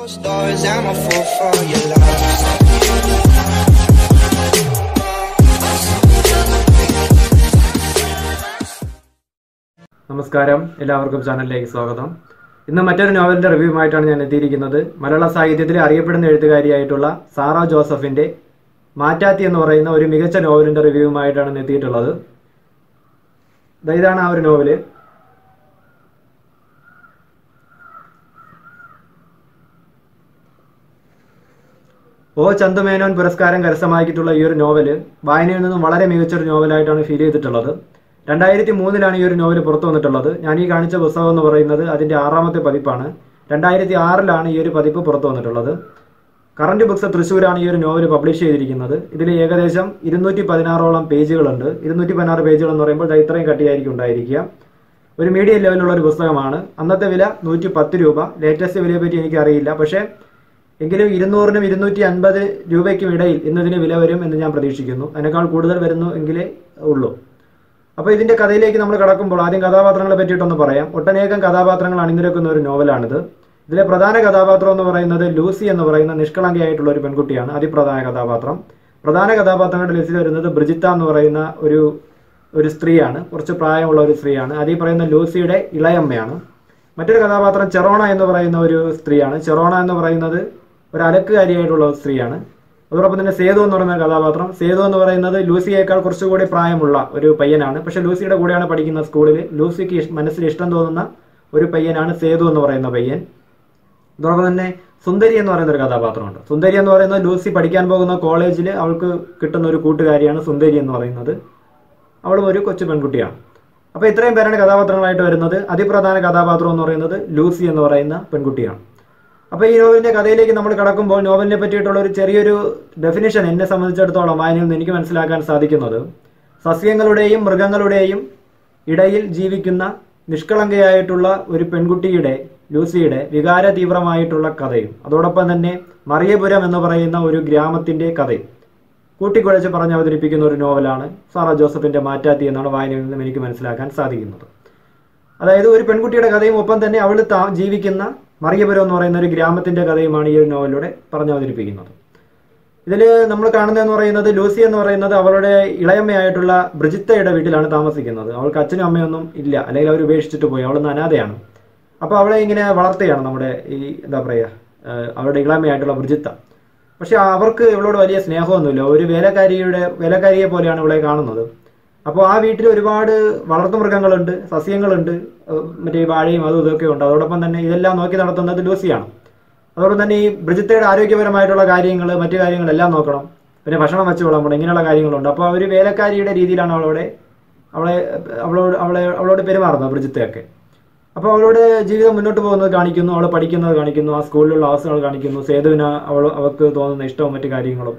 Stars, I'm a fool for your love. നമസ്കാരം എല്ലാവർക്കും ചാനലിലേക്ക് സ്വാഗതം ഇന്ന് മറ്റൊരു നോവലിന്റെ റിവ്യൂമായിട്ടാണ് ഞാൻ എത്തിയിരിക്കുന്നത് മലയാള സാഹിത്യത്തിൽ അറിയപ്പെടുന്ന എഴുത്തുകാരിയായിട്ടുള്ള സാറ ജോസഫിന്റെ മാറ്റാത്തി എന്ന് പറയുന്ന ഒരു മികച്ച നോവലിന്റെ റിവ്യൂമായിട്ടാണ് ഇന്ന് എത്തിയിട്ടുള്ളത് ദാ ഇതാണ് ആ ഒരു നോവല് ഒ ചന്തുമേനോൻ പുരസ്കാരം കരസ്ഥമാക്കിയിട്ടുള്ള ഈ ഒരു നോവല് വായനയിൽ നിന്നും വളരെ മികച്ചൊരു നോവലായിട്ടാണ് ഫീൽ ചെയ്തിട്ടുള്ളത് രണ്ടായിരത്തി മൂന്നിലാണ് ഈ ഒരു നോവൽ പുറത്തു വന്നിട്ടുള്ളത് ഞാൻ ഈ കാണിച്ച പുസ്തകം എന്ന് പറയുന്നത് അതിന്റെ ആറാമത്തെ പതിപ്പാണ് രണ്ടായിരത്തി ആറിലാണ് ഈ ഒരു പതിപ്പ് പുറത്തു വന്നിട്ടുള്ളത് കറന്റ് ബുക്സ് തൃശ്ശൂരാണ് ഈ ഒരു നോവൽ പബ്ലിഷ് ചെയ്തിരിക്കുന്നത് ഇതിൽ ഏകദേശം ഇരുന്നൂറ്റി പതിനാറോളം പേജുകളുണ്ട് ഇരുന്നൂറ്റി പതിനാറ് പേജുകൾ എന്ന് പറയുമ്പോൾ ദാ ഇത്രയും കട്ടിയായിരിക്കും ഉണ്ടായിരിക്കുക ഒരു മീഡിയം ലെവലിലുള്ള ഒരു പുസ്തകമാണ് അന്നത്തെ വില നൂറ്റി പത്ത് രൂപ ലേറ്റസ്റ്റ് വിലയെ പറ്റി എനിക്കറിയില്ല പക്ഷേ എങ്കിലും ഇരുന്നൂറിനും ഇരുന്നൂറ്റി അൻപത് രൂപയ്ക്കും ഇടയിൽ ഇന്നതിന് വില വരും എന്ന് ഞാൻ പ്രതീക്ഷിക്കുന്നു അതിനേക്കാൾ കൂടുതൽ വരുന്നു എങ്കിലേ ഉള്ളൂ അപ്പോൾ ഇതിന്റെ കഥയിലേക്ക് നമ്മൾ കടക്കുമ്പോൾ ആദ്യം കഥാപാത്രങ്ങളെ പറ്റിയിട്ടൊന്ന് പറയാം ഒട്ടനേകം കഥാപാത്രങ്ങൾ അണിനിരക്കുന്ന ഒരു നോവലാണിത് ഇതിലെ പ്രധാന കഥാപാത്രം എന്ന് പറയുന്നത് ലൂസി എന്ന് പറയുന്ന നിഷ്കളങ്കയായിട്ടുള്ള ഒരു പെൺകുട്ടിയാണ് അതിപ്രധാന കഥാപാത്രം പ്രധാന കഥാപാത്രങ്ങളുടെ ലിസ്റ്റിൽ വരുന്നത് ബ്രിജിത്ത എന്ന് പറയുന്ന ഒരു ഒരു സ്ത്രീയാണ് കുറച്ച് പ്രായമുള്ള ഒരു സ്ത്രീയാണ് അതീ പറയുന്ന ലൂസിയുടെ ഇളയമ്മയാണ് മറ്റൊരു കഥാപാത്രം ചെറോണ എന്ന് പറയുന്ന ഒരു സ്ത്രീയാണ് ചെറോണ എന്ന് പറയുന്നത് ഒരു അലക്കുകാരിയായിട്ടുള്ള ഒരു സ്ത്രീയാണ് അതോടൊപ്പം തന്നെ സേതു എന്ന് പറയുന്ന കഥാപാത്രം സേതു എന്ന് പറയുന്നത് ലൂസിയേക്കാൾ കുറച്ചുകൂടി പ്രായമുള്ള ഒരു പയ്യനാണ് പക്ഷെ ലൂസിയുടെ കൂടെയാണ് പഠിക്കുന്ന സ്കൂളിൽ ലൂസിക്ക് ഇഷ്- മനസ്സിൽ ഇഷ്ടം തോന്നുന്ന ഒരു പയ്യനാണ് സേതു എന്ന് പറയുന്ന പയ്യൻ അതോടൊപ്പം തന്നെ സുന്ദരി എന്ന് പറയുന്ന ഒരു കഥാപാത്രമുണ്ട് സുന്ദരി എന്ന് പറയുന്നത് ലൂസി പഠിക്കാൻ പോകുന്ന കോളേജിൽ അവൾക്ക് കിട്ടുന്ന ഒരു കൂട്ടുകാരിയാണ് സുന്ദരി എന്ന് പറയുന്നത് അവളും ഒരു കൊച്ചു പെൺകുട്ടിയാണ് അപ്പോൾ ഇത്രയും പേരാണ് കഥാപാത്രങ്ങളായിട്ട് വരുന്നത് അതിപ്രധാന കഥാപാത്രം എന്ന് പറയുന്നത് ലൂസി എന്ന് പറയുന്ന പെൺകുട്ടിയാണ് അപ്പോൾ ഈ നോവലിന്റെ കഥയിലേക്ക് നമ്മൾ കടക്കുമ്പോൾ നോവലിനെ പറ്റിയിട്ടുള്ള ഒരു ചെറിയൊരു ഡെഫിനിഷൻ എന്നെ സംബന്ധിച്ചിടത്തോളം വായനയിൽ നിന്ന് എനിക്ക് മനസ്സിലാക്കാൻ സാധിക്കുന്നത് സസ്യങ്ങളുടെയും മൃഗങ്ങളുടെയും ഇടയിൽ ജീവിക്കുന്ന നിഷ്കളങ്കയായിട്ടുള്ള ഒരു പെൺകുട്ടിയുടെ ലൂസിയുടെ വികാര തീവ്രമായിട്ടുള്ള കഥയും അതോടൊപ്പം തന്നെ മറിയപുരം എന്ന് പറയുന്ന ഒരു ഗ്രാമത്തിന്റെ കഥയും കൂട്ടിക്കുഴച്ച് പറഞ്ഞ് അവതരിപ്പിക്കുന്ന ഒരു നോവലാണ് സാറ ജോസഫിന്റെ മാറ്റാത്തി എന്നാണ് വായനയിൽ നിന്നും എനിക്ക് മനസ്സിലാക്കാൻ സാധിക്കുന്നത് അതായത് ഒരു പെൺകുട്ടിയുടെ കഥയും ഒപ്പം തന്നെ അവൾ താ ജീവിക്കുന്ന മറിയപുരം എന്ന് പറയുന്ന ഒരു ഗ്രാമത്തിന്റെ കഥയുമാണ് ഈ ഒരു നോവലിലൂടെ പറഞ്ഞു അവതരിപ്പിക്കുന്നത് ഇതിൽ നമ്മൾ കാണുന്നതെന്ന് പറയുന്നത് ലൂസി എന്ന് പറയുന്നത് അവളുടെ ഇളയമ്മയായിട്ടുള്ള ബ്രിജിത്തയുടെ വീട്ടിലാണ് താമസിക്കുന്നത് അവൾക്ക് അച്ഛനും അമ്മയൊന്നും ഇല്ല അല്ലെങ്കിൽ അവർ ഉപേക്ഷിച്ചിട്ട് പോയി അവൾ അനാഥയാണ് അപ്പോൾ അവളെ ഇങ്ങനെ വളർത്തുകയാണ് നമ്മുടെ ഈ എന്താ പറയുക ഏഹ് അവളുടെ ഇളയമ്മയായിട്ടുള്ള ബ്രിജിത്ത പക്ഷെ അവർക്ക് ഇവളോട് വലിയ സ്നേഹമൊന്നുമില്ല ഒരു വേലക്കാരിയുടെ വേലക്കാരിയെ പോലെയാണ് ഇവളെ കാണുന്നത് അപ്പോൾ ആ വീട്ടിൽ ഒരുപാട് വളർത്തുമൃഗങ്ങളുണ്ട് സസ്യങ്ങളുണ്ട് ഏഹ് മറ്റേ ഈ വാഴയും അതും ഇതൊക്കെ ഉണ്ട് അതോടൊപ്പം തന്നെ ഇതെല്ലാം നോക്കി നടത്തുന്നത് ലൂസിയാണ് അതോടൊപ്പം തന്നെ ഈ ബ്രിജിത്തയുടെ ആരോഗ്യപരമായിട്ടുള്ള കാര്യങ്ങൾ മറ്റു കാര്യങ്ങളെല്ലാം നോക്കണം പിന്നെ ഭക്ഷണം വെച്ച് വിളമ്പണം ഇങ്ങനെയുള്ള കാര്യങ്ങളുണ്ട് അപ്പോൾ അവർ വേലക്കാരിയുടെ രീതിയിലാണ് അവളോടെ അവളെ അവളോട് അവളെ അവളോട് പെരുമാറുന്നത് ബ്രിജിത്തയൊക്കെ അപ്പോൾ അവളുടെ ജീവിതം മുന്നോട്ട് പോകുന്നത് കാണിക്കുന്നു അവൾ പഠിക്കുന്നത് കാണിക്കുന്നു ആ സ്കൂളിലുള്ള അവസ്ഥകൾ കാണിക്കുന്നു സേതുവിന് അവൾ അവൾക്ക് തോന്നുന്ന ഇഷ്ടവും മറ്റു കാര്യങ്ങളും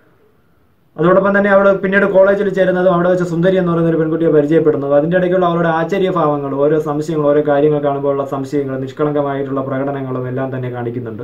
അതോടൊപ്പം തന്നെ അവൾ പിന്നീട് കോളേജിൽ ചേരുന്നതും അവിടെ വെച്ച് സുന്ദരി എന്ന് പറയുന്ന ഒരു പെൺകുട്ടിയെ പരിചയപ്പെടുന്നത് അതിൻ്റെ ഇടയ്ക്കുള്ള അവളുടെ ആശ്ചര്യഭാവങ്ങൾ ഓരോ സംശയങ്ങൾ ഓരോ കാര്യങ്ങൾ കാണുമ്പോഴുള്ള സംശയങ്ങൾ നിഷ്കളങ്കമായിട്ടുള്ള പ്രകടനങ്ങളും എല്ലാം തന്നെ കാണിക്കുന്നുണ്ട്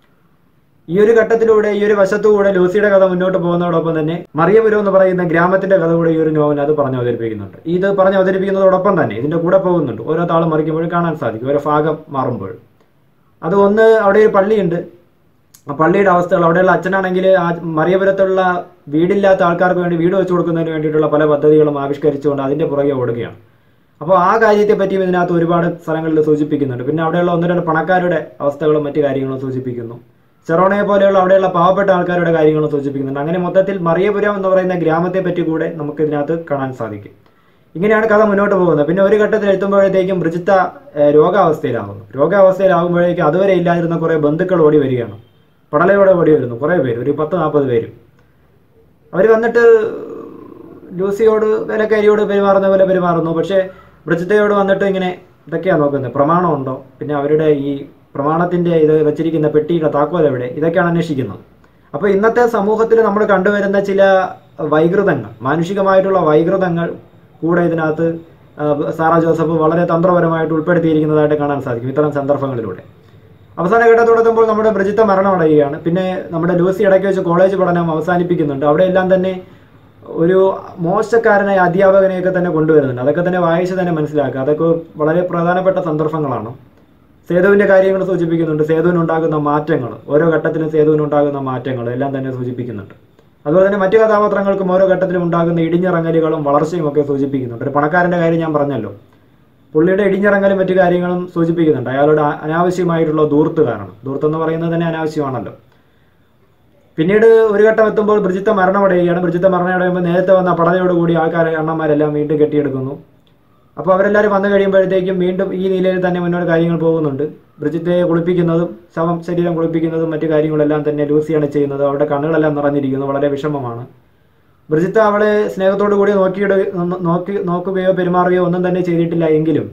ഈ ഒരു ഘട്ടത്തിലൂടെ ഈ ഒരു വശത്തുകൂടെ ലൂസിയുടെ കഥ മുന്നോട്ട് പോകുന്നതോടൊപ്പം തന്നെ മറിയപുരം എന്ന് പറയുന്ന ഗ്രാമത്തിന്റെ കഥ കൂടെ ഈ ഒരു നോവൽ അത് പറഞ്ഞു അവതരിപ്പിക്കുന്നുണ്ട് ഇത് പറഞ്ഞു അവതരിപ്പിക്കുന്നതോടൊപ്പം തന്നെ ഇതിന്റെ കൂടെ പോകുന്നുണ്ട് ഓരോ താളം മറിക്കുമ്പോഴും കാണാൻ സാധിക്കും ഓരോ ഭാഗം മാറുമ്പോൾ അത് ഒന്ന് അവിടെ ഒരു പള്ളിയുണ്ട് ആ പള്ളിയുടെ അവസ്ഥകൾ അവിടെയുള്ള അച്ഛനാണെങ്കിൽ ആ മറിയപുരത്തുള്ള വീടില്ലാത്ത ആൾക്കാർക്ക് വേണ്ടി വീട് വെച്ചു കൊടുക്കുന്നതിന് വേണ്ടിയിട്ടുള്ള പല പദ്ധതികളും ആവിഷ്കരിച്ചുകൊണ്ട് അതിന്റെ പുറകെ ഓടുകയാണ് അപ്പോൾ ആ കാര്യത്തെ പറ്റിയും ഇതിനകത്ത് ഒരുപാട് സ്ഥലങ്ങളിൽ സൂചിപ്പിക്കുന്നുണ്ട് പിന്നെ അവിടെയുള്ള ഒന്ന് രണ്ട് പണക്കാരുടെ അവസ്ഥകളും മറ്റു കാര്യങ്ങളും സൂചിപ്പിക്കുന്നു ചെറോണയെ പോലെയുള്ള അവിടെയുള്ള പാവപ്പെട്ട ആൾക്കാരുടെ കാര്യങ്ങളും സൂചിപ്പിക്കുന്നുണ്ട് അങ്ങനെ മൊത്തത്തിൽ മറിയപുരം എന്ന് പറയുന്ന ഗ്രാമത്തെ പറ്റി കൂടെ നമുക്ക് ഇതിനകത്ത് കാണാൻ സാധിക്കും ഇങ്ങനെയാണ് കഥ മുന്നോട്ട് പോകുന്നത് പിന്നെ ഒരു ഘട്ടത്തിൽ എത്തുമ്പോഴത്തേക്കും ബ്രിജിത്ത ഏഹ്, രോഗാവസ്ഥയിലാകുന്നു രോഗാവസ്ഥയിലാകുമ്പോഴേക്കും അതുവരെ ഇല്ലാതിരുന്ന കുറേ ബന്ധുക്കൾ ഓടി വരികയാണ് പടലയോടെ ഓടി വരുന്നു കുറേ പേര് ഒരു പത്ത് നാൽപ്പത് പേര് അവർ വന്നിട്ട് ലൂസിയോട് വിലക്കാരിയോട് പെരുമാറുന്ന പോലെ പെരുമാറുന്നു പക്ഷേ ബ്രിജിത്തയോട് വന്നിട്ട് ഇങ്ങനെ ഇതൊക്കെയാണ് നോക്കുന്നത് പ്രമാണമുണ്ടോ പിന്നെ അവരുടെ ഈ പ്രമാണത്തിന്റെ ഇത് വെച്ചിരിക്കുന്ന പെട്ടിയുടെ താക്കോൽ എവിടെ ഇതൊക്കെയാണ് അന്വേഷിക്കുന്നത് അപ്പോൾ ഇന്നത്തെ സമൂഹത്തിൽ നമ്മൾ കണ്ടുവരുന്ന ചില വൈകൃതങ്ങൾ മാനുഷികമായിട്ടുള്ള വൈകൃതങ്ങൾ കൂടെ ഇതിനകത്ത് ആ, സാറ ജോസഫ് വളരെ തന്ത്രപരമായിട്ട് ഉൾപ്പെടുത്തിയിരിക്കുന്നതായിട്ട് കാണാൻ സാധിക്കും ഇത്തരം സന്ദർഭങ്ങളിലൂടെ അവസാന ഘട്ടത്തോടെത്തുമ്പോൾ നമ്മുടെ ബ്രിജിത്ത മരണമടയുകയാണ് പിന്നെ നമ്മുടെ ലൂസി ഇടയ്ക്ക് വെച്ച് കോളേജ് പഠനം അവസാനിപ്പിക്കുന്നുണ്ട് അവിടെയെല്ലാം തന്നെ ഒരു മോശക്കാരനായ അധ്യാപകനെയൊക്കെ തന്നെ കൊണ്ടുവരുന്നുണ്ട് അതൊക്കെ തന്നെ വായിച്ച് തന്നെ മനസ്സിലാക്കുക അതൊക്കെ വളരെ പ്രധാനപ്പെട്ട സന്ദർഭങ്ങളാണ് സേതുവിന്റെ കാര്യങ്ങൾ സൂചിപ്പിക്കുന്നുണ്ട് സേതുവിന് ഉണ്ടാകുന്ന മാറ്റങ്ങൾ ഓരോ ഘട്ടത്തിലും സേതുവിന് ഉണ്ടാകുന്ന മാറ്റങ്ങൾ എല്ലാം തന്നെ സൂചിപ്പിക്കുന്നുണ്ട് അതുപോലെ തന്നെ മറ്റു കഥാപാത്രങ്ങൾക്കും ഓരോ ഘട്ടത്തിലും ഉണ്ടാകുന്ന ഇടിഞ്ഞിറങ്ങലുകളും വളർച്ചയും ഒക്കെ സൂചിപ്പിക്കുന്നുണ്ട് ഒരു പണക്കാരന്റെ കാര്യം ഞാൻ പറഞ്ഞല്ലോ പുള്ളിയുടെ ഇടിഞ്ഞിറങ്ങലും മറ്റു കാര്യങ്ങളും സൂചിപ്പിക്കുന്നുണ്ട് അയാളുടെ ആ- അനാവശ്യമായിട്ടുള്ള ദൂർത്ത് കാരണം ദൂർത്ത് എന്ന് പറയുന്നത് തന്നെ അനാവശ്യമാണല്ലോ പിന്നീട് ഒരു ഘട്ടം എത്തുമ്പോൾ ബ്രിജിത്ത മരണമടയുകയാണ് ബ്രിജിത്ത മരണമടയുമ്പോൾ നേരത്തെ വന്ന പടയോടുകൂടി ആൾക്കാരെ അണ്ണന്മാരെല്ലാം വീണ്ടും കെട്ടിയെടുക്കുന്നു അപ്പോൾ അവരെല്ലാവരും വന്നു കഴിയുമ്പോഴത്തേക്കും വീണ്ടും ഈ നിലയിൽ തന്നെ മുന്നോട്ട് കാര്യങ്ങൾ പോകുന്നുണ്ട് ബ്രിജിത്തെ കുളിപ്പിക്കുന്നതും ശവം ശരീരം കുളിപ്പിക്കുന്നതും മറ്റു കാര്യങ്ങളെല്ലാം തന്നെ ലൂസിയാണ് ചെയ്യുന്നത് അവരുടെ കണ്ണുകളെല്ലാം നിറഞ്ഞിരിക്കുന്നു വളരെ വിഷമമാണ് ബ്രിജിത്ത അവളെ സ്നേഹത്തോടു കൂടി നോക്കിയിട നോക്കി നോക്കുകയോ പെരുമാറുകയോ ഒന്നും തന്നെ ചെയ്തിട്ടില്ല എങ്കിലും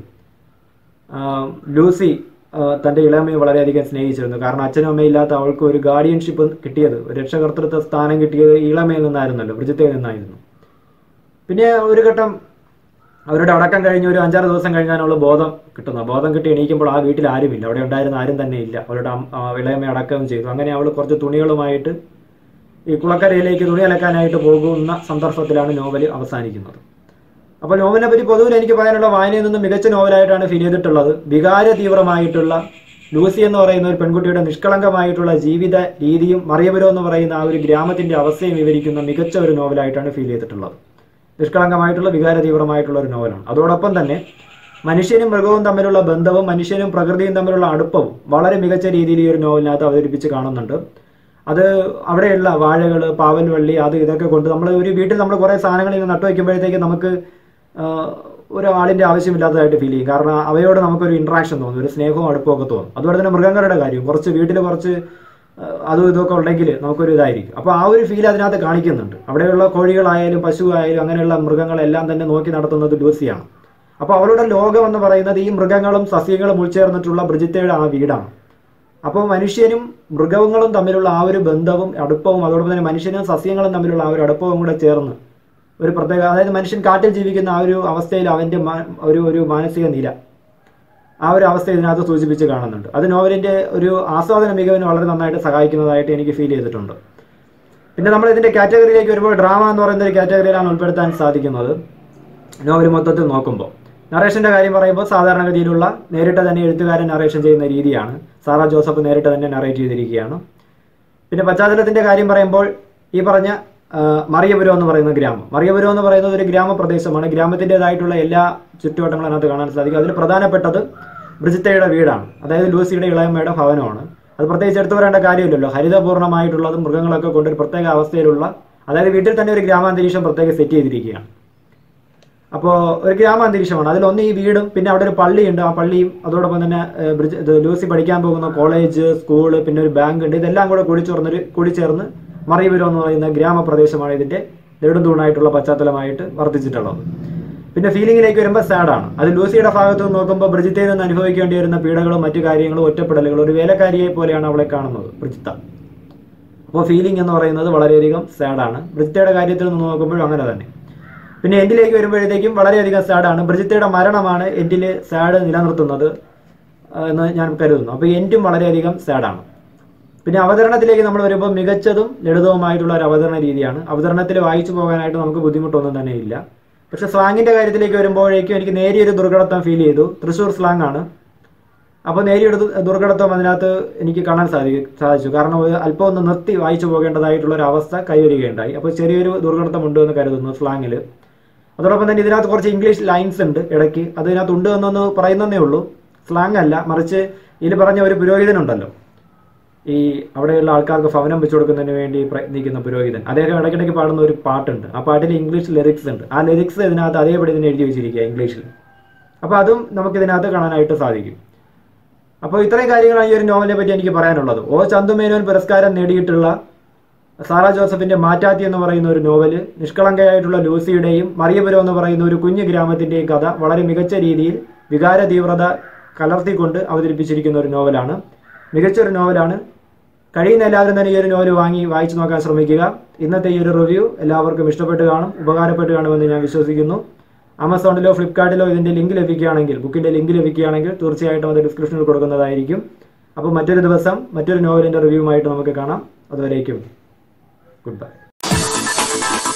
ആ, ലൂസി ആ, തൻ്റെ ഇളയമ്മയെ വളരെയധികം സ്നേഹിച്ചിരുന്നു കാരണം അച്ഛനും അമ്മയും ഇല്ലാത്ത അവൾക്ക് ഒരു ഗാർഡിയൻഷിപ്പ് കിട്ടിയത് ഒരു രക്ഷകർത്തൃത്വ സ്ഥാനം കിട്ടിയത് ഈ ഇളമയിൽ നിന്നായിരുന്നല്ലോ ബ്രിജിത്തയിൽ നിന്നായിരുന്നു പിന്നെ ഒരു ഘട്ടം അവരുടെ അടക്കം കഴിഞ്ഞ് ഒരു അഞ്ചാറ് ദിവസം കഴിഞ്ഞാലുള്ള ബോധം കിട്ടുന്നത് ബോധം കിട്ടി എണീക്കുമ്പോൾ ആ വീട്ടിൽ ആരുമില്ല അവിടെ ഉണ്ടായിരുന്ന ആരും തന്നെ ഇല്ല അവരുടെ അം- ആ, ഇളയമ്മയെ അടക്കം ചെയ്തു അങ്ങനെ അവൾ കുറച്ച് തുണികളുമായിട്ട് ഈ കുളക്കരയിലേക്ക് തുണി അലക്കാനായിട്ട് പോകുന്ന സന്ദർഭത്തിലാണ് നോവൽ അവസാനിക്കുന്നത് അപ്പോൾ നോവലിനെ പറ്റി പൊതുവിൽ എനിക്ക് പറയാനുള്ള വായനയിൽ നിന്ന് മികച്ച നോവലായിട്ടാണ് ഫീൽ ചെയ്തിട്ടുള്ളത് വികാര തീവ്രമായിട്ടുള്ള ലൂസി എന്ന് പറയുന്ന ഒരു പെൺകുട്ടിയുടെ നിഷ്കളങ്കമായിട്ടുള്ള ജീവിത രീതിയും മറിയപുരം എന്ന് പറയുന്ന ആ ഒരു ഗ്രാമത്തിന്റെ അവസ്ഥയും വിവരിക്കുന്ന മികച്ച ഒരു നോവലായിട്ടാണ് ഫീൽ ചെയ്തിട്ടുള്ളത് നിഷ്കളങ്കമായിട്ടുള്ള വികാര തീവ്രമായിട്ടുള്ള ഒരു നോവലാണ് അതോടൊപ്പം തന്നെ മനുഷ്യനും മൃഗവും തമ്മിലുള്ള ബന്ധവും മനുഷ്യനും പ്രകൃതിയും തമ്മിലുള്ള അടുപ്പവും വളരെ മികച്ച രീതിയിൽ ഈ ഒരു നോവലിനകത്ത് അവതരിപ്പിച്ച് കാണുന്നുണ്ട് അത് അവിടെയുള്ള വാഴകൾ പാവൽ വള്ളി അത് ഇതൊക്കെ കൊണ്ട് നമ്മൾ ഒരു വീട്ടിൽ നമ്മൾ കുറേ സാധനങ്ങൾ ഇങ്ങനെ നട്ടു വയ്ക്കുമ്പോഴത്തേക്ക് നമുക്ക് ആ, ഒരാളിൻ്റെ ആവശ്യമില്ലാത്തതായിട്ട് ഫീൽ ചെയ്യും കാരണം അവയോട് നമുക്കൊരു ഇൻട്രാക്ഷൻ തോന്നും ഒരു സ്നേഹവും അടുപ്പവും ഒക്കെ തോന്നും അതുപോലെ തന്നെ മൃഗങ്ങളുടെ കാര്യം കുറച്ച് വീട്ടിൽ കുറച്ച് ആ, അതും ഇതൊക്കെ ഉണ്ടെങ്കിൽ നമുക്കൊരു ഇതായിരിക്കും അപ്പോൾ ആ ഒരു ഫീൽ അതിനകത്ത് കാണിക്കുന്നുണ്ട് അവിടെയുള്ള കോഴികളായാലും പശു ആയാലും അങ്ങനെയുള്ള മൃഗങ്ങളെല്ലാം തന്നെ നോക്കി നടത്തുന്നത് ലൂസിയാണ് അപ്പോൾ അവരുടെ ലോകം എന്ന് പറയുന്നത് ഈ മൃഗങ്ങളും സസ്യങ്ങളും ഉൾച്ചേർന്നിട്ടുള്ള ബ്രിജിത്തയുടെ ആ വീടാണ് അപ്പോൾ മനുഷ്യനും മൃഗങ്ങളും തമ്മിലുള്ള ആ ഒരു ബന്ധവും അടുപ്പവും അതോടൊപ്പം തന്നെ മനുഷ്യനും സസ്യങ്ങളും തമ്മിലുള്ള ആ ഒരു അടുപ്പവും കൂടെ ചേർന്ന് ഒരു പ്രത്യേക അതായത് മനുഷ്യൻ കാട്ടിൽ ജീവിക്കുന്ന ആ ഒരു അവസ്ഥയിൽ അവൻ്റെ മാ- ഒരു ഒരു മാനസിക നില ആ ഒരു അവസ്ഥ ഇതിനകത്ത് സൂചിപ്പിച്ച് കാണുന്നുണ്ട് അത് നോവലിൻ്റെ ഒരു ആസ്വാദന മികവിന് വളരെ നന്നായിട്ട് സഹായിക്കുന്നതായിട്ട് എനിക്ക് ഫീൽ ചെയ്തിട്ടുണ്ട് പിന്നെ നമ്മൾ ഇതിൻ്റെ കാറ്റഗറിയിലേക്ക് വരുമ്പോൾ ഡ്രാമ എന്ന് പറയുന്ന ഒരു കാറ്റഗറിയിലാണ് ഉൾപ്പെടുത്താൻ സാധിക്കുന്നത് നോവൽ മൊത്തത്തിൽ നോക്കുമ്പോൾ നറേഷൻ്റെ കാര്യം പറയുമ്പോൾ സാധാരണഗതിയിലുള്ള നേരിട്ട് തന്നെ എഴുത്തുകാരൻ നറേഷൻ ചെയ്യുന്ന രീതിയാണ് സാറ ജോസഫ് നേരിട്ട് തന്നെ നറേറ്റ് ചെയ്തിരിക്കുകയാണ് പിന്നെ പശ്ചാത്തലത്തിന്റെ കാര്യം പറയുമ്പോൾ ഈ പറഞ്ഞ ആ, മറിയപുരം എന്ന് പറയുന്ന ഗ്രാമം മറിയപുരം എന്ന് പറയുന്നത് ഒരു ഗ്രാമപ്രദേശമാണ് ഗ്രാമത്തിൻ്റെതായിട്ടുള്ള എല്ലാ ചുറ്റുവട്ടങ്ങളും അതിനകത്ത് കാണാൻ സാധിക്കും അതിൽ പ്രധാനപ്പെട്ടത് ബ്രിജിത്തയുടെ വീടാണ് അതായത് ലൂസിയുടെ ഇളയമ്മയുടെ ഭവനമാണ് അത് പ്രത്യേകിച്ച് എടുത്തു പറയേണ്ട കാര്യമില്ലല്ലോ ഹരിതപൂർണ്ണമായിട്ടുള്ളതും മൃഗങ്ങളൊക്കെ കൊണ്ട് ഒരു പ്രത്യേക അവസ്ഥയിലുള്ള അതായത് വീട്ടിൽ തന്നെ ഒരു ഗ്രാമാന്തരീക്ഷം പ്രത്യേകം സെറ്റ് ചെയ്തിരിക്കുകയാണ് അപ്പോൾ ഒരു ഗ്രാമാന്തരീക്ഷമാണ് അതിലൊന്ന് ഈ വീടും പിന്നെ അവിടെ ഒരു പള്ളിയുണ്ട് ആ പള്ളിയും അതോടൊപ്പം തന്നെ ഏഹ്, ബ്രിജ് ഇത് ലൂസി പഠിക്കാൻ പോകുന്ന കോളേജ് സ്കൂള് പിന്നെ ഒരു ബാങ്ക് ഉണ്ട് ഇതെല്ലാം കൂടെ കൂടിച്ചേർന്നൊരു കൂടിച്ചേർന്ന് മറിയപുരം എന്ന് പറയുന്ന ഗ്രാമപ്രദേശമാണ് ഇതിന്റെ നെടുന്തൂണായിട്ടുള്ള പശ്ചാത്തലമായിട്ട് വർദ്ധിച്ചിട്ടുള്ളത് പിന്നെ ഫീലിംഗിലേക്ക് വരുമ്പോൾ സാഡാണ് അത് ലൂസിയുടെ ഭാഗത്ത് നിന്ന് നോക്കുമ്പോൾ ബ്രിജിത്തയിൽ നിന്ന് അനുഭവിക്കേണ്ടി വരുന്ന പീഡകളും മറ്റു കാര്യങ്ങളും ഒറ്റപ്പെടലുകളും ഒരു വേലക്കാരിയെ പോലെയാണ് അവളെ കാണുന്നത് ബ്രിജിത്ത അപ്പോൾ ഫീലിംഗ് എന്ന് പറയുന്നത് വളരെയധികം സാഡാണ് ബ്രിജിത്തയുടെ കാര്യത്തിൽ നിന്ന് നോക്കുമ്പോഴും അങ്ങനെ തന്നെ പിന്നെ എൻഡിലേക്ക് വരുമ്പോഴത്തേക്കും വളരെയധികം സാഡാണ് ബ്രിജിത്തയുടെ മരണമാണ് എൻഡിൽ സാഡ് നിലനിർത്തുന്നത് ആ, എന്ന് ഞാൻ കരുതുന്നു അപ്പോൾ എൻഡും വളരെയധികം സാഡാണ് പിന്നെ അവതരണത്തിലേക്ക് നമ്മൾ വരുമ്പോൾ മികച്ചതും ലളിതവുമായിട്ടുള്ള ഒരു അവതരണ രീതിയാണ് അവതരണത്തിൽ വായിച്ചു പോകാനായിട്ട് നമുക്ക് ബുദ്ധിമുട്ടൊന്നും തന്നെ ഇല്ല പക്ഷെ സ്ലാങ്ങിന്റെ കാര്യത്തിലേക്ക് വരുമ്പോഴേക്കും എനിക്ക് നേരിയൊരു ദുർഘടത്വം ഫീൽ ചെയ്തു തൃശ്ശൂർ സ്ലാങ് ആണ് അപ്പോൾ നേരിയൊരു ദു- ദുർഘടത്വം അതിനകത്ത് എനിക്ക് കാണാൻ സാധി സാധിച്ചു കാരണം ഒരു അല്പം ഒന്ന് നിർത്തി വായിച്ചു പോകേണ്ടതായിട്ടുള്ള ഒരു അവസ്ഥ കൈവരികയുണ്ടായി അപ്പോൾ ചെറിയൊരു ദുർഘടത്വം ഉണ്ട് എന്ന് കരുതുന്നു സ്ലാങ്ങിൽ അതോടൊപ്പം തന്നെ ഇതിനകത്ത് കുറച്ച് ഇംഗ്ലീഷ് ലൈൻസ് ഉണ്ട് ഇടയ്ക്ക് അത് ഇതിനകത്ത് ഉണ്ട് എന്നൊന്ന് പറയുന്നതേ ഉള്ളൂ സ്ലാങ് അല്ല മറിച്ച് ഇതിൽ പറഞ്ഞ ഒരു പുരോഹിതനുണ്ടല്ലോ ഈ അവിടെയുള്ള ആൾക്കാർക്ക് ഭവനം വെച്ചു കൊടുക്കുന്നതിന് വേണ്ടി പ്രയത്നിക്കുന്ന പുരോഹിതൻ അദ്ദേഹം ഇടയ്ക്കിടയ്ക്ക് പാടുന്ന ഒരു പാട്ടുണ്ട് ആ പാട്ടിൽ ഇംഗ്ലീഷ് ലിറിക്സ് ഉണ്ട് ആ ലിറിക്സ് ഇതിനകത്ത് അതേപടി ഇതിന് എഴുതി വെച്ചിരിക്കുക ഇംഗ്ലീഷിൽ അപ്പോൾ അതും നമുക്ക് ഇതിനകത്ത് കാണാനായിട്ട് സാധിക്കും അപ്പോൾ ഇത്രയും കാര്യങ്ങളാണ് ഈ ഒരു നോവലിനെ പറ്റി എനിക്ക് പറയാനുള്ളത് ഓ ചന്തുമേനോൻ പുരസ്കാരം നേടിയിട്ടുള്ള സാറ ജോസഫിന്റെ മാറ്റാത്തി എന്ന് പറയുന്ന ഒരു നോവല് നിഷ്കളങ്കയായിട്ടുള്ള ലൂസിയുടെയും മറിയപുരം എന്ന് പറയുന്ന ഒരു കുഞ്ഞു ഗ്രാമത്തിന്റെയും കഥ വളരെ മികച്ച രീതിയിൽ വികാര തീവ്രത കലർത്തിക്കൊണ്ട് അവതരിപ്പിച്ചിരിക്കുന്ന ഒരു നോവലാണ് മികച്ചൊരു നോവലാണ് കഴിയുന്ന എല്ലാവരും തന്നെ ഈ ഒരു നോവൽ വാങ്ങി വായിച്ചു നോക്കാൻ ശ്രമിക്കുക ഇന്നത്തെ ഈ ഒരു റിവ്യൂ എല്ലാവർക്കും ഇഷ്ടപ്പെട്ട് കാണും ഉപകാരപ്പെട്ട് കാണുമെന്ന് ഞാൻ വിശ്വസിക്കുന്നു ആമസോണിലോ ഫ്ലിപ്കാർട്ടിലോ ഇതിന്റെ ലിങ്ക് ലഭിക്കുകയാണെങ്കിൽ ബുക്കിന്റെ ലിങ്ക് ലഭിക്കുകയാണെങ്കിൽ തീർച്ചയായിട്ടും അത് ഡിസ്ക്രിപ്ഷനിൽ കൊടുക്കുന്നതായിരിക്കും അപ്പോൾ മറ്റൊരു ദിവസം മറ്റൊരു നോവലിന്റെ റിവ്യൂവുമായിട്ട് നമുക്ക് കാണാം അതുവരേക്കും ഗുഡ് ബൈ